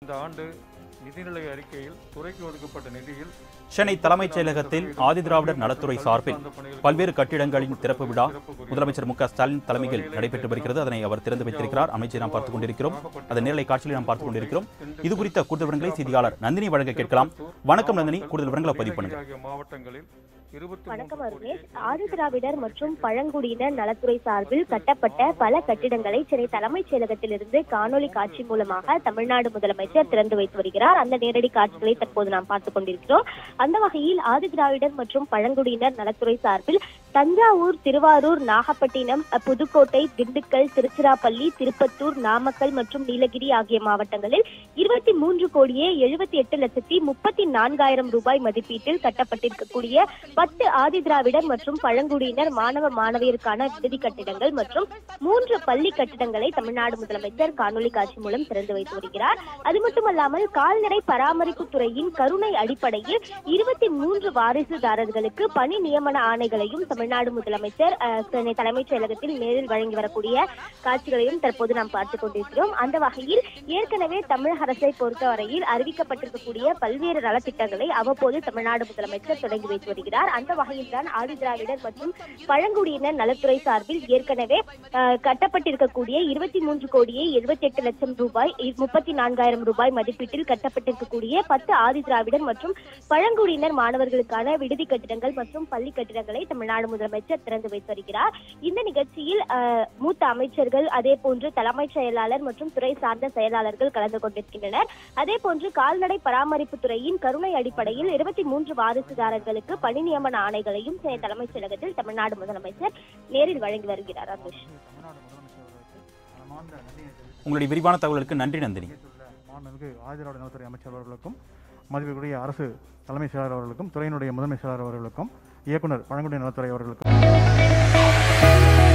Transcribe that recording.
இந்த ஆண்டு நிதிநிலை அறிக்கையில் துறைக்கு ஒதுக்கப்பட்ட நிதியில் சென்னை தலைமைச் செயலகத்தில் ஆதிதிராவிடர் நலத்துறை சார்பில் பல்வேறு கட்டிடங்களின் திறப்பு விழா முதலமைச்சர் மு க ஸ்டாலின் தலைமையில் நடைபெற்று வருகிறது அதனை அவர் திறந்து வைத்திருக்கிறார் அமைச்சரை நாம் பார்த்துக் கொண்டிருக்கிறோம் அதன் நேரலை காட்சியில் நாம் பார்த்துக் கொண்டிருக்கிறோம் இது குறித்த கூடுதல் விவரங்களை செய்தியாளர் நந்தினி வழங்க கேட்கலாம் வணக்கம் நந்தினி கூடுதல் விவரங்களை பதிவு பண்ணுங்க ஆகிய மாவட்டங்களில் இருபத்தி வணக்கம் அருணேஷ் ஆதிதிராவிடர் மற்றும் பழங்குடியினர் நலத்துறை சார்பில் கட்டப்பட்ட பல கட்டிடங்களை சென்னை தலைமைச் செயலகத்திலிருந்து காணொலி காட்சி மூலமாக தமிழ்நாடு முதலமைச்சர் திறந்து வைத்து வருகிறார் அந்த நேரடி காட்சிகளை தற்போது நாம் பார்த்துக் கொண்டிருக்கிறோம் அந்த வகையில் ஆதிதிராவிடர் மற்றும் பழங்குடியினர் நலத்துறை சார்பில் தஞ்சாவூர் திருவாரூர் நாகப்பட்டினம் அஹ், புதுக்கோட்டை திண்டுக்கல் திருச்சிராப்பள்ளி திருப்பத்தூர் நாமக்கல் மற்றும் நீலகிரி ஆகிய மாவட்டங்களில் இருபத்தி மூன்று கோடியே எழுபத்தி எட்டு லட்சத்தி முப்பத்தி நான்காயிரம் ரூபாய் மதிப்பீட்டில் கட்டப்பட்டிருக்கக்கூடிய பத்து ஆதிதிராவிடர் மற்றும் பழங்குடியினர் மாணவ மாணவியருக்கான விடுதி கட்டிடங்கள் மற்றும் மூன்று பள்ளி கட்டிடங்களை தமிழ்நாடு முதலமைச்சர் காணொலி காட்சி மூலம் திறந்து வைத்து வருகிறார் அது மட்டுமல்லாமல் கால்நடை பராமரிப்பு துறையின் கருணை அடிப்படையில் இருபத்தி மூன்று வாரிசுதாரர்களுக்கு பணி நியமன ஆணைகளையும் தமிழ்நாடு முதலமைச்சர் அஹ், சென்னை தலைமைச் செயலகத்தில் நேரில் வழங்கி வரக்கூடிய காட்சிகளையும் தற்போது நாம் பார்த்துக் கொண்டிருக்கிறோம் அந்த வகையில் ஏற்கனவே தமிழக அரசை பொறுத்தவரையில் அறிவிக்கப்பட்டிருக்கக்கூடிய பல்வேறு நலத்திட்டங்களை அவ்வப்போது தமிழ்நாடு முதலமைச்சர் தொடங்கி வைத்து வருகிறார் அந்த வகையில் தான் ஆதிதிராவிடர் மற்றும் பழங்குடியினர் நலத்துறை சார்பில் ஏற்கனவே அஹ், கட்டப்பட்டிருக்கக்கூடிய இருபத்தி மூன்று கோடியே எழுபத்தி எட்டு லட்சம் ரூபாய் முப்பத்தி நான்காயிரம் ரூபாய் மதிப்பீட்டில் கட்டப்பட்டிருக்கக்கூடிய பத்து ஆதிதிராவிடர் மற்றும் பழங்குடியினர் மாணவர்களுக்கான விடுதி கட்டிடங்கள் மற்றும் பள்ளி கட்டிடங்களை தமிழ்நாடு முதலமைச்சர் திறந்து வைத்து வருகிறார் இந்த நிகழ்ச்சியில் அஹ், மூத்த அமைச்சர்கள் அதே போன்று தலைமைச் செயலாளர் மற்றும் துறை சார்ந்த செயலாளர்கள் கலந்து கொண்டிருக்கின்றனர் அதே போன்று கால்நடை பராமரிப்பு துறையின் கருணை அடிப்படையில் இருபத்தி மூன்று வாரிசுதாரர்களுக்கு பணி நியமன ஆணைகளையும் சென்னை தலைமைச் செயலகத்தில் தமிழ்நாடு முதலமைச்சர் நேரில் வழங்கி வருகிறார் அனுஷ் தமிழ்நாடு முதலமைச்சர் அவர்களுக்கு மனமார்ந்த நன்றியை தெரிவித்துக் உங்களுடைய விரிவான தகவலுக்கு நன்றி நந்தினி கொண்டுள்ள மாண்புமிகு ஆதிராவிட நலத்துறை அமைச்சர் அவர்களுக்கும் மதிப்பிற்குரிய அரசு தலைமை செயலாளர் அவர்களுக்கும் துறையினுடைய முதன்மை செயலாளர் அவர்களுக்கும் இயக்குனர் பழங்குடி நலத்துறை அவர்களுக்கும்